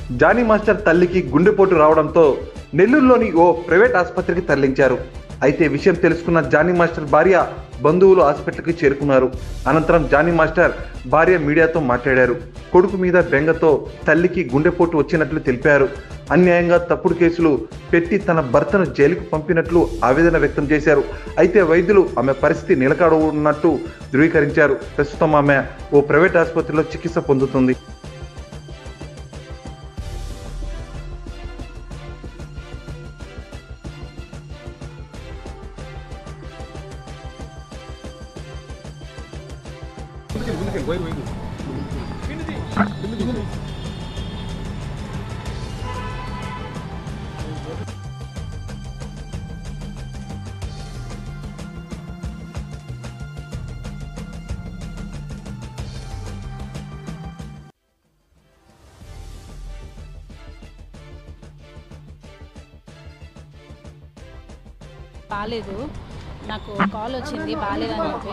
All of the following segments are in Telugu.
జానీ మాస్టర్ తల్లికి గుండెపోటు రావడంతో నెల్లూరులోని ఓ ప్రైవేట్ ఆసుపత్రికి తరలించారు అయితే విషయం తెలుసుకున్న జానీ మాస్టర్ భార్య బంధువులు హాస్పిటల్కి చేరుకున్నారు అనంతరం జానీ మాస్టర్ భార్య మీడియాతో మాట్లాడారు కొడుకు మీద బెంగతో తల్లికి గుండెపోటు వచ్చినట్లు తెలిపారు అన్యాయంగా తప్పుడు కేసులు పెట్టి తన భర్తను జైలుకు పంపినట్లు ఆవేదన వ్యక్తం చేశారు అయితే వైద్యులు ఆమె పరిస్థితి నిలకడవున్నట్టు ధృవీకరించారు ప్రస్తుతం ఆమె ఓ ప్రైవేట్ ఆసుపత్రిలో చికిత్స పొందుతుంది బాగాలేదు నాకు కాల్ వచ్చింది బాగాలేదని చెప్పి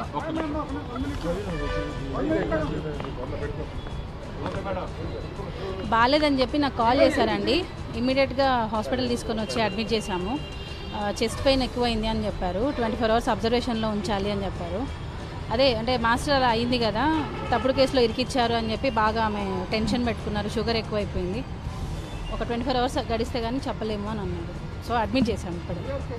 బాగాలేదని చెప్పి నాకు కాల్ చేశారండి ఇమ్మీడియట్గా హాస్పిటల్ తీసుకొని వచ్చి అడ్మిట్ చేశాము చెస్ట్ పెయిన్ ఎక్కువైంది అని చెప్పారు ట్వంటీ ఫోర్ అవర్స్ అబ్జర్వేషన్లో ఉంచాలి అని చెప్పారు అదే అంటే మాస్టర్ అలా అయింది కదా తప్పుడు కేసులో ఇరికిచ్చారు అని చెప్పి బాగా ఆమె టెన్షన్ పెట్టుకున్నారు షుగర్ ఎక్కువైపోయింది ఒక ట్వంటీ ఫోర్ అవర్స్ గడిస్తే కానీ చెప్పలేము అని అన్నారు సో అడ్మిట్ చేశాము ఇప్పుడు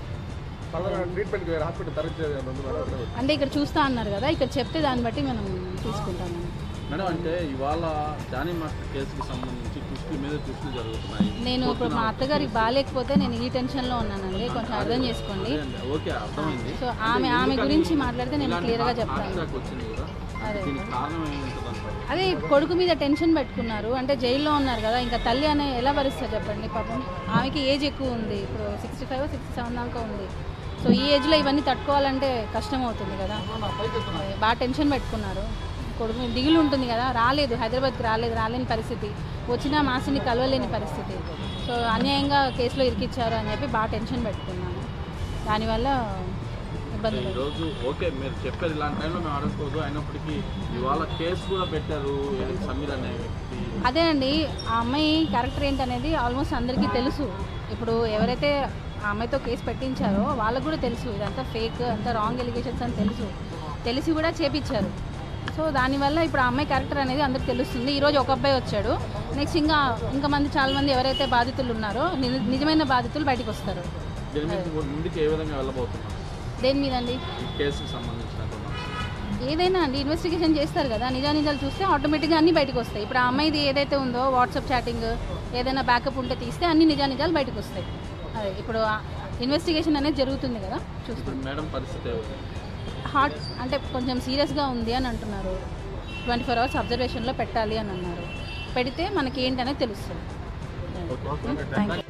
ట్రీట్మెంట్కి వేరే హాస్పిటల్ తరలించేది ఏమన్నా ఉందా మేడం? అంటే ఇక్కడ చూస్తా అన్నారు కదా ఇక్కడ చెప్తే దాన్ని బట్టి మనం తీసుకుంటాము మేడం అంటే ఇవాళ జానీ మాస్టర్ కేసుకి సంబంధించి ట్విస్టుల మీద ట్విస్టులు జరుగుతున్నాయి నేను ఇప్పుడు మా అత్తగారికి బాగాలేకపోతే నేను ఈ టెన్షన్లో ఉన్నానండి కొంచెం అర్థం చేసుకోండి అదే అండి, ఓకే అర్థమైంది సో ఆమె ఆమె గురించి మాట్లాడితే నేను ఇలాంటి క్లియర్గా హార్ట్ చెప్తాను అటాక్ వచ్చింది కదా అదే దీనికి కారణం ఏముంటుంది అంటారు అదే కొడుకు మీద టెన్షన్ పెట్టుకున్నారు అంటే జైల్లో ఉన్నారు కదా ఇంకా తల్లి అనే ఎలా భరిస్తారు చెప్పండి పాపం ఆమెకి ఏజ్ ఎక్కువ ఉంది ఇప్పుడు సిక్స్టీ ఫైవ్ సిక్స్టీ సెవెన్ దాకా ఉంది సో ఈ ఏజ్లో ఇవన్నీ తట్టుకోవాలంటే కష్టం అవుతుంది కదా అదే, బాగా టెన్షన్ పెట్టుకున్నారు కొడుకు మీద దిగులు ఉంటుంది కదా రాలేదు హైదరాబాద్కి రాలేదు రాలేని పరిస్థితి వచ్చినా మాసిని కలవలేని పరిస్థితి సో అన్యాయంగా కేసులో ఇరికిచ్చారు అని చెప్పి బాగా టెన్షన్ పెట్టుకున్నాను దానివల్ల ఇబ్బంది పడ్డాను. ఈరోజు ఓకే మీరు చెప్పారు ఇలాంటి టైంలో మేము అడగకూడదు అయినప్పటికీ ఇవాళ కేసు కూడా పెట్టారు ఏది సమీర్ అనే వ్యక్తి అదే అండి ఆ అమ్మాయి క్యారెక్టర్ ఏంటనేది ఆల్మోస్ట్ అందరికీ తెలుసు ఇప్పుడు ఎవరైతే ఆ అమ్మాయితో కేసు పెట్టించారో వాళ్ళకు కూడా తెలుసు ఇదంతా ఫేక్ అంతా రాంగ్ ఎలిగేషన్స్ అని తెలుసు తెలిసి కూడా చేపించారు సో దానివల్ల ఇప్పుడు ఆ అమ్మాయి క్యారెక్టర్ అనేది అందరికి తెలుస్తుంది ఈరోజు ఒక అబ్బాయి వచ్చాడు నెక్స్ట్ ఇంకా ఇంకా మంది చాలా మంది ఎవరైతే బాధితులు ఉన్నారో ని- నిజమైన బాధితులు బయటకు వస్తారు దీని మీద ముందుకు ఏ విధంగా వెళ్ళబోతున్నారు దేని మీద అండి ఈ కేసుకి సంబంధించినటువంటి ఏదైనా అండి ఇన్వెస్టిగేషన్ చేస్తారు కదా నిజా నిజాలు చూస్తే ఆటోమేటిక్గా అన్నీ బయటకు వస్తాయి ఇప్పుడు ఆ అమ్మాయిది ఏదైతే ఉందో వాట్సాప్ చాటింగ్ ఏదైనా బ్యాకప్ ఉంటే తీస్తే అన్ని నిజా నిజాలు బయటకు వస్తాయి అదే ఇప్పుడు ఇన్వెస్టిగేషన్ అనేది జరుగుతుంది కదా చూస్తాం ఇప్పుడు మేడం పరిస్థితి ఏ విధంగా? హార్ట్ అంటే కొంచెం సీరియస్గా ఉంది అని అంటున్నారు ట్వంటీ ఫోర్ అవర్స్ అబ్జర్వేషన్లో పెట్టాలి అని అన్నారు పెడితే మనకి ఏంటనేది తెలుస్తుంది ఓకే థ్యాంక్ యూ